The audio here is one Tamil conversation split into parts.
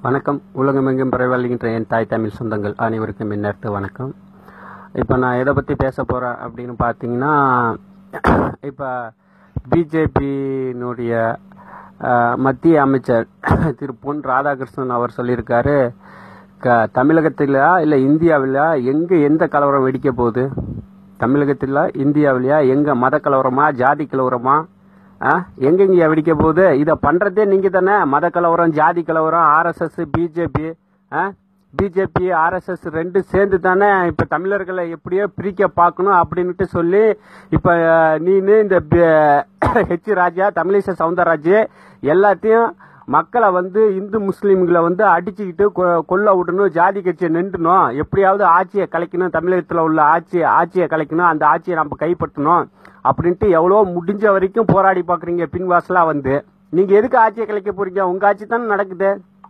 வணக்கம் உலகமெங்கும் பரவாயில்லைங்கிற என் தாய் தமிழ் சொந்தங்கள் அனைவருக்கும் மின்னர்த்து வணக்கம் இப்போ நான் எதை பற்றி பேச போகிறேன் அப்படின்னு பார்த்தீங்கன்னா இப்போ பிஜேபியினுடைய மத்திய அமைச்சர் திரு பொன் ராதாகிருஷ்ணன் அவர் சொல்லியிருக்காரு க தமிழகத்திலா இல்லை இந்தியாவிலா எங்கே எந்த கலவரம் வெடிக்க போகுது தமிழகத்தில் இந்தியாவிலையா எங்கே மத கலவரமா ஜாதி கலவரமா ஆ எங்கெங்க வெடிக்க போகுது இதை பண்றதே நீங்க தானே மத கலவரம் ஜாதி கலவரம் ஆர்எஸ்எஸ் பிஜேபி ஆ பிஜேபி ஆர்எஸ்எஸ் ரெண்டு சேர்ந்து தானே இப்ப தமிழர்களை எப்படியோ பிரிக்க பார்க்கணும் அப்படின்ட்டு சொல்லி இப்ப அஹ், நீனு இந்த ஹெச் ராஜா தமிழிசை சவுந்தரராஜ் எல்லாத்தையும் மக்களை வந்து இந்து முஸ்லீம்களை வந்து அடிச்சுக்கிட்டு கொ- கொல்ல விடணும் ஜாதி கட்சியை நின்றுணும் எப்படியாவது ஆட்சியை கலைக்கணும் தமிழகத்தில் உள்ள ஆட்சி ஆட்சியை கலைக்கணும் அந்த ஆட்சியை நம்ம கைப்பற்றணும் அப்படின்ட்டு எவ்வளோ முடிஞ்ச வரைக்கும் போராடி பார்க்குறீங்க பின்வாசலா வந்து நீங்க எதுக்கு ஆட்சியை கலைக்க போறீங்க உங்க ஆட்சி தானே நடக்குது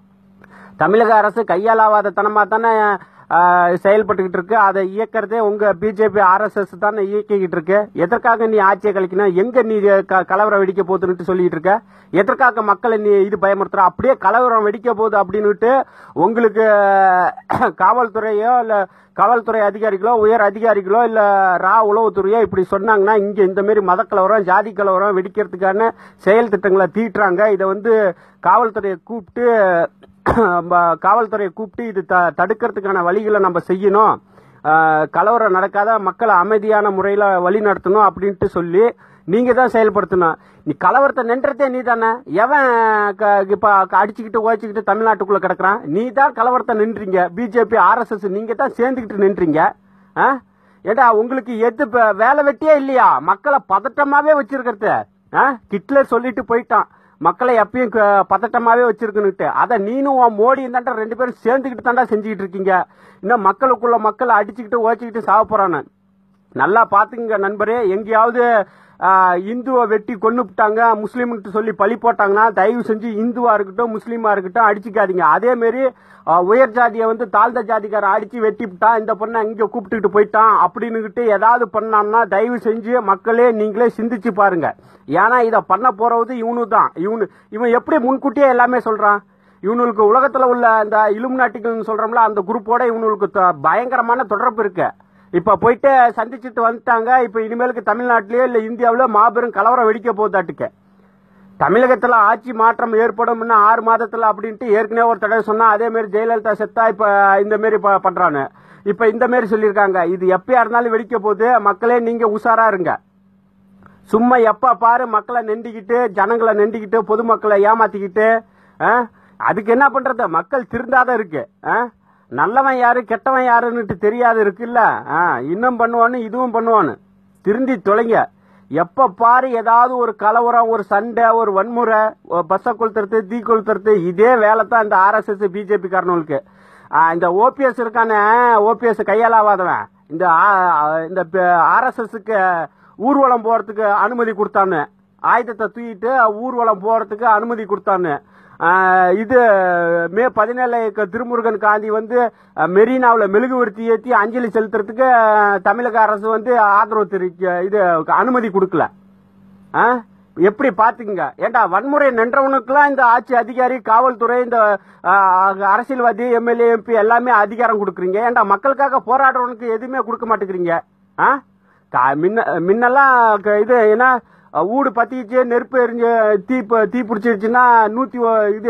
தமிழக அரசு கையாளாவாத தனமா தானே செயல்பட்டுக்கிட்டு இருக்கு அதை இயக்கிறதே உங்க பிஜேபி ஆர்எஸ்எஸ் தானே இயக்கிக்கிட்டு இருக்கு எதற்காக நீ ஆட்சியை கழிக்கணும் எங்க நீ க- கலவரம் வெடிக்க போகுதுன்னு சொல்லிட்டு இருக்க எதற்காக மக்களை நீ இது பயமுறுத்துற அப்படியே கலவரம் வெடிக்க போகுது அப்படின்னுட்டு உங்களுக்கு காவல்துறையோ இல்ல காவல்துறை அதிகாரிகளோ உயர் அதிகாரிகளோ இல்ல ரா உளவுத்துறையோ இப்படி சொன்னாங்கன்னா இங்க இந்த மாதிரி மத கலவரம் ஜாதி கலவரம் வெடிக்கிறதுக்கான செயல் திட்டங்களை தீட்டுறாங்க இதை வந்து காவல்துறையை கூப்பிட்டு நம்ம காவல்துறையை கூப்பிட்டு இது த- தடுக்கிறதுக்கான வழிகளை நம்ம செய்யணும் ஆஹ் கலவரம் நடக்காத மக்களை அமைதியான முறையில் வழி நடத்தணும் அப்படின்ட்டு சொல்லி நீங்க தான் செயல்படுத்தணும் நீ கலவரத்தை நின்றதே நீ தானே எவன் க- இப்ப அடிச்சுக்கிட்டு ஓச்சிக்கிட்டு தமிழ்நாட்டுக்குள்ள கிடக்குறான் நீ தான் கலவரத்தை நின்றீங்க பிஜேபி ஆர்எஸ்எஸ் நீங்க தான் சேர்ந்துக்கிட்டு நின்றீங்க ஆ? ஏடா உங்களுக்கு எது இப்ப வேலை வெட்டியே இல்லையா மக்களை பதட்டமாவே வச்சிருக்கிறது ஆ? ஹிட்லர் சொல்லிட்டு போயிட்டான் மக்களை எப்பயும் க- பதட்டமாவே வச்சிருக்கணுட்டு அதை நீனும் உன் மோடியும் தாண்டா ரெண்டு பேரும் சேர்ந்துக்கிட்டு தாண்டா செஞ்சுக்கிட்டு இருக்கீங்க இன்னும் மக்களுக்குள்ள மக்களை அடிச்சுக்கிட்டு ஓச்சிக்கிட்டு சாவ போறானு நல்லா பாத்துங்க நண்பரே எங்கேயாவது ஆ, இந்துவை வெட்டி கொன்னுட்டாங்க முஸ்லீம்னு சொல்லி பழி போட்டாங்கன்னா தயவு செஞ்சு இந்துவா இருக்கட்டும் முஸ்லீமா இருக்கட்டும் அடிச்சுக்காதீங்க அதே மாதிரி ஆ, உயர் ஜாதியை வந்து தாழ்ந்த ஜாதிக்காரன் அடிச்சு வெட்டிவிட்டான் இந்த பொண்ணை இங்க கூப்பிட்டுக்கிட்டு போயிட்டான் அப்படின்னுகிட்டு ஏதாவது பண்ணான்னா தயவு செஞ்சு மக்களே நீங்களே சிந்திச்சு பாருங்க ஏன்னா இதை பண்ண போறது இவனு தான் இவனு இவன் எப்படி முன்கூட்டியே எல்லாமே சொல்றான் இவனுக்கு உலகத்துல உள்ள இந்த இலுமினாட்டிகள் சொல்றோம்ல அந்த குரூப்போட இவனுக்கு த- பயங்கரமான தொடர்பு இருக்கு இப்ப போயிட்டு சந்திச்சுட்டு வந்துட்டாங்க இப்ப இனிமேலுக்கு தமிழ்நாட்டிலேயே இல்ல இந்தியாவில மாபெரும் கலவரம் வெடிக்க போதாட்டுக்கு தமிழகத்துல ஆட்சி மாற்றம் ஏற்படும் இன்னும் ஆறு மாதத்துல அப்படின்ட்டு ஏற்கனவே ஒரு தடவை சொன்னா அதே மாதிரி ஜெயலலிதா செத்தா இப்ப இந்த மாதிரி ப- பண்றானு இப்ப இந்த மாதிரி சொல்லியிருக்காங்க இது எப்பயா இருந்தாலும் வெடிக்க போகுது மக்களே நீங்க உஷாரா இருங்க சும்மா எப்ப பாரு மக்களை நெண்டிக்கிட்டு ஜனங்களை நெண்டிக்கிட்டு பொதுமக்களை ஏமாத்திக்கிட்டு ஆ? அதுக்கு என்ன பண்றது மக்கள் திருந்தாதான் இருக்கு ஆ? நல்லவன் யாரு கெட்டவன் யாருன்னுட்டு தெரியாது இருக்குல்ல ஆ, இன்னும் பண்ணுவான்னு இதுவும் பண்ணுவான்னு திருந்தி தொலைங்க எப்ப பாரு ஏதாவது ஒரு கலவரம் ஒரு சண்டை ஒரு வன்முறை ஒரு பஸ்ஸை கொளுத்துறது தீ கொளுத்துறது இதே வேலை தான் இந்த ஆர்எஸ்எஸ் பிஜேபி காரணங்களுக்கு இந்த ஓபிஎஸ் இருக்கானே ஓபிஎஸ் கையாளாவாதவன் இந்த ஆ- ஆ- இந்த ஆர்எஸ்எஸ்க்கு ஊர்வலம் போறதுக்கு அனுமதி கொடுத்தான்னு ஆயுதத்தை தூக்கிட்டு ஊர்வலம் போறதுக்கு அனுமதி கொடுத்தான்னு ஆஹ் இது மே பதினேழு க- திருமுருகன் காந்தி வந்து அஹ், மெரினாவுல மெழுகுவர்த்தி ஏற்றி அஞ்சலி செலுத்துறதுக்கு அஹ், தமிழக அரசு வந்து ஆதரவு தெரிவிக்க இது அனுமதி கொடுக்கல ஆ? எப்படி பாத்துங்க ஏண்டா வன்முறை நின்றவனுக்குலாம் இந்த ஆட்சி அதிகாரி காவல்துறை இந்த ஆ, அரசியல்வாதி எம்எல்ஏ எம்பி எல்லாமே அதிகாரம் கொடுக்குறீங்க ஏண்டா மக்களுக்காக போராடுறவனுக்கு எதுவுமே கொடுக்க மாட்டேங்கிறீங்க ஆ? கா- முன்ன முன்னெல்லாம் க- இது என்ன ஊடு பத்திச்சு நெருப்பு எரிஞ்சு தீ ப- தீ பிடிச்சிருச்சுன்னா நூத்தி ஒ- இது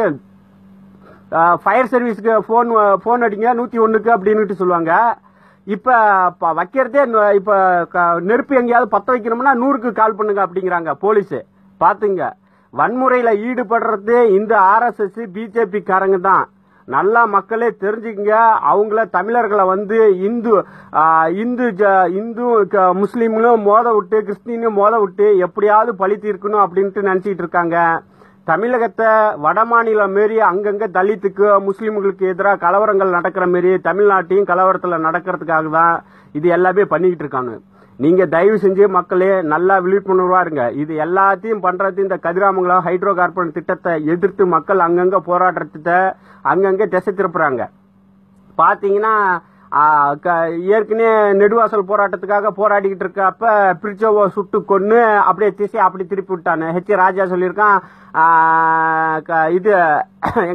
ஃபயர் சர்வீஸ்க்கு ஃபோன் ஃபோன் அடிங்க நூத்தி ஒண்ணுக்கு அப்படின்னுட்டு சொல்லுவாங்க இப்ப ப- வைக்கிறதே நு- இப்ப க- நெருப்பு எங்கேயாவது பத்த வைக்கணும்னா நூறுக்கு கால் பண்ணுங்க அப்படிங்கிறாங்க போலீஸ் பாத்துங்க வன்முறையில ஈடுபடுறது இந்த ஆர்எஸ்எஸ் பிஜேபி காரங்க தான் நல்லா மக்களே தெரிஞ்சுக்கங்க அவங்கள தமிழர்களை வந்து இந்து ஆ, இந்து ஜ- இந்து க- முஸ்லீம்களும் மோத விட்டு கிறிஸ்டினும் மோத விட்டு எப்படியாவது பழி தீர்க்கணும் அப்படின்ட்டு நினைச்சிட்டு இருக்காங்க தமிழகத்தை வட மாநிலம் மாரி அங்கங்க தலித்துக்கு முஸ்லீம்களுக்கு எதிராக கலவரங்கள் நடக்கிற மாரி தமிழ்நாட்டையும் கலவரத்துல நடக்கிறதுக்காக தான் இது எல்லாமே பண்ணிக்கிட்டு இருக்காங்க நீங்க தயவு செஞ்சு மக்களே நல்லா விழிப்புணர்வா இருங்க இது எல்லாத்தையும் பண்றது இந்த கதிராமங்கலம் ஹைட்ரோ கார்பன் திட்டத்தை எதிர்த்து மக்கள் அங்கங்க போராட்டத்தை அங்கங்க திசை திருப்புறாங்க பாத்தீங்கன்னா ஆ, க- ஏற்கனவே நெடுவாசல் போராட்டத்துக்காக போராடிக்கிட்டு இருக்கப்ப பிரிச்சோவை சுட்டு கொன்னு அப்படியே திசை அப்படி திருப்பி விட்டானு ஹெச் ராஜா சொல்லியிருக்கான் ஆ, க- இது எங்க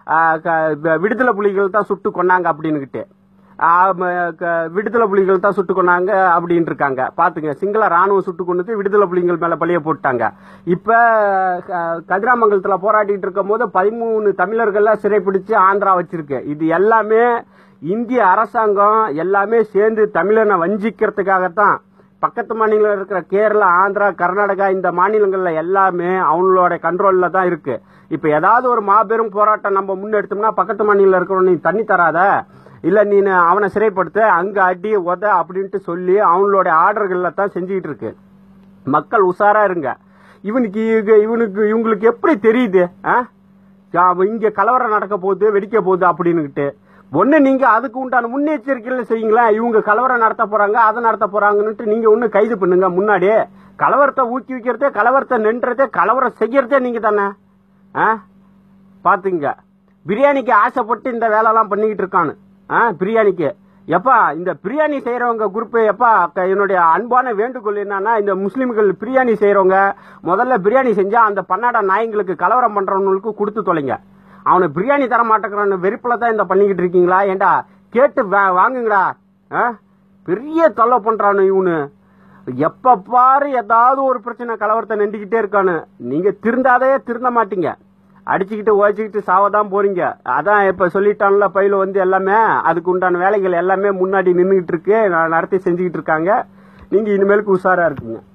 ஆ, க- விடுதலை புலிகள் தான் சுட்டு கொன்னாங்க அப்படின்னுகிட்டு ஆ, ம, க- விடுதலை புலிகள் தான் சுட்டு கொன்னாங்க அப்படின்னு இருக்காங்க பாத்துங்க சிங்கள ராணுவம் சுட்டு கொண்டு விடுதலை புலிகள் மேல பழிய போட்டாங்க இப்ப க- கதிராமங்கலத்துல போராடிட்டு இருக்கும் போது பதிமூணு தமிழர்கள்ல சிறைப்பிடிச்சு ஆந்திரா வச்சிருக்கு இது எல்லாமே இந்திய அரசாங்கம் எல்லாமே சேர்ந்து தமிழனை வஞ்சிக்கிறதுக்காகத்தான் பக்கத்து மாநிலம் இருக்கிற கேரளா ஆந்திரா கர்நாடகா இந்த மாநிலங்கள்ல எல்லாமே அவங்களோட கண்ட்ரோல்ல தான் இருக்கு இப்ப ஏதாவது ஒரு மாபெரும் போராட்டம் நம்ம முன்னெடுத்தோம்னா பக்கத்து மாநிலம் இருக்கிறவன் நீ தண்ணி தராத இல்ல நீ அவனை சிறைப்படுத்த அங்க அடி உத அப்படின்ட்டு சொல்லி அவங்களோட ஆர்டர்கள்ல தான் செஞ்சுக்கிட்டு இருக்கு மக்கள் உஷாரா இருங்க இவனுக்கு இவங்க- இவனுக்கு இவங்களுக்கு எப்படி தெரியுது ஆ? அவன் இங்க கலவரம் நடக்க போகுது வெடிக்க போகுது அப்படின்னுகிட்டு ஒண்ணு நீங்க அதுக்கு உண்டான முன்னெச்சரிக்கைகள் செய்யுங்களேன் இவங்க கலவரம் நடத்த போறாங்க அதை நடத்த போறாங்கன்னுட்டு நீங்க ஒண்ணு கைது பண்ணுங்க முன்னாடி கலவரத்தை ஊக்குவிக்கிறதே கலவரத்தை நின்றதே கலவரம் செய்யறதே நீங்க தானே ஆ? பாத்துங்க பிரியாணிக்கு ஆசைப்பட்டு இந்த வேலைலாம் பண்ணிக்கிட்டு இருக்கானு ஆ பிரியாணிக்கு எப்பா இந்த பிரியாணி செய்யறவங்க குரூப் எப்பா க- என்னுடைய அன்பான வேண்டுகோள் என்னன்னா இந்த முஸ்லிம்கள் பிரியாணி செய்யறவங்க முதல்ல பிரியாணி செஞ்சா அந்த பன்னாடா நாய்ங்களுக்கு கலவரம் பண்றவங்களுக்கு கொடுத்து தொலைங்க அவனை பிரியாணி தர மாட்டேங்கிறான்னு வெறுப்புல தான் இந்த பண்ணிக்கிட்டு இருக்கீங்களா ஏண்டா கேட்டு வா- வாங்குங்கடா ஆ? பெரிய தொல்லை பண்றானு இவனு எப்ப பாரு ஏதாவது ஒரு பிரச்சனை கலவரத்தை நெண்டிக்கிட்டே இருக்கானு நீங்க திருந்தாதே திருந்த மாட்டீங்க அடிச்சுக்கிட்டு ஓச்சிக்கிட்டு சாவதான் போறீங்க அதான் இப்ப சொல்லிட்டான்ல பயில வந்து எல்லாமே அதுக்கு உண்டான வேலைகள் எல்லாமே முன்னாடி நின்றுகிட்டு இருக்கு நான் நடத்தி செஞ்சுக்கிட்டு இருக்காங்க நீங்க இனிமேலுக்கு உஷாரா இருக்குங்க